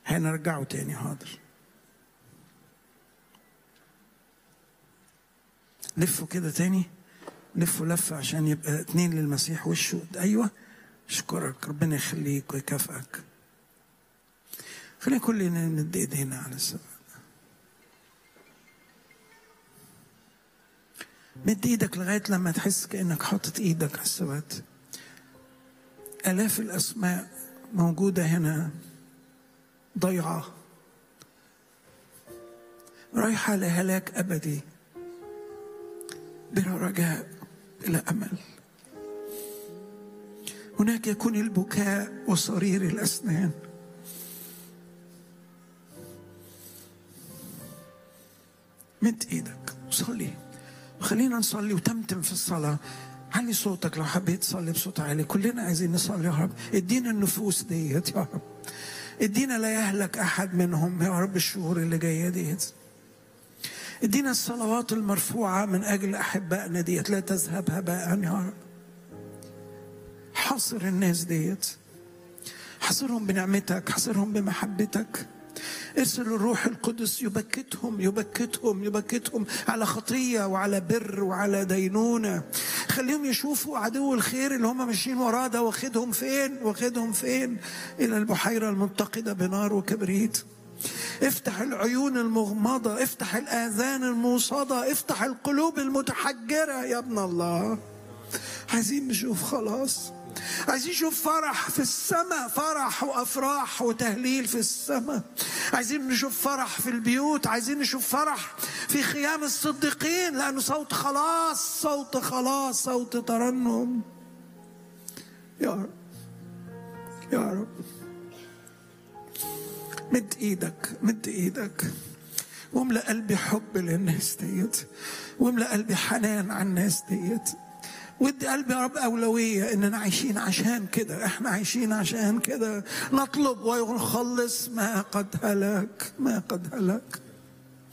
هنرجعه تاني حاضر لفوا كده تاني لفوا لفة عشان يبقى اتنين للمسيح وشه ايوه اشكرك ربنا يخليك ويكافئك خلينا كلنا ندي ايدينا على السماء مد ايدك لغايه لما تحس كانك حاطط ايدك على السواد الاف الاسماء موجوده هنا ضيعه رايحه لهلاك ابدي بلا رجاء بلا امل هناك يكون البكاء وصرير الاسنان مد ايدك وصلي خلينا نصلي وتمتم في الصلاه علي صوتك لو حبيت تصلي بصوت عالي كلنا عايزين نصلي يا رب ادينا النفوس ديت يا رب ادينا لا يهلك احد منهم يا رب الشهور اللي جايه ديت ادينا الصلوات المرفوعه من اجل احبائنا ديت لا تذهب هباء يا رب حاصر الناس ديت حاصرهم بنعمتك حاصرهم بمحبتك ارسل الروح القدس يبكتهم يبكتهم يبكتهم على خطيه وعلى بر وعلى دينونه خليهم يشوفوا عدو الخير اللي هم ماشيين وراه ده واخدهم فين واخدهم فين الى البحيره المتقده بنار وكبريت افتح العيون المغمضه افتح الاذان الموصده افتح القلوب المتحجره يا ابن الله عايزين نشوف خلاص عايزين نشوف فرح في السماء فرح وافراح وتهليل في السماء عايزين نشوف فرح في البيوت عايزين نشوف فرح في خيام الصديقين لانه صوت خلاص صوت خلاص صوت ترنم يا رب يا رب مد ايدك مد ايدك واملأ قلبي حب للناس ديت واملأ قلبي حنان على الناس ديت ودي قلبي يا رب أولوية إننا عايشين عشان كده إحنا عايشين عشان كده نطلب ونخلص ما قد هلك ما قد هلك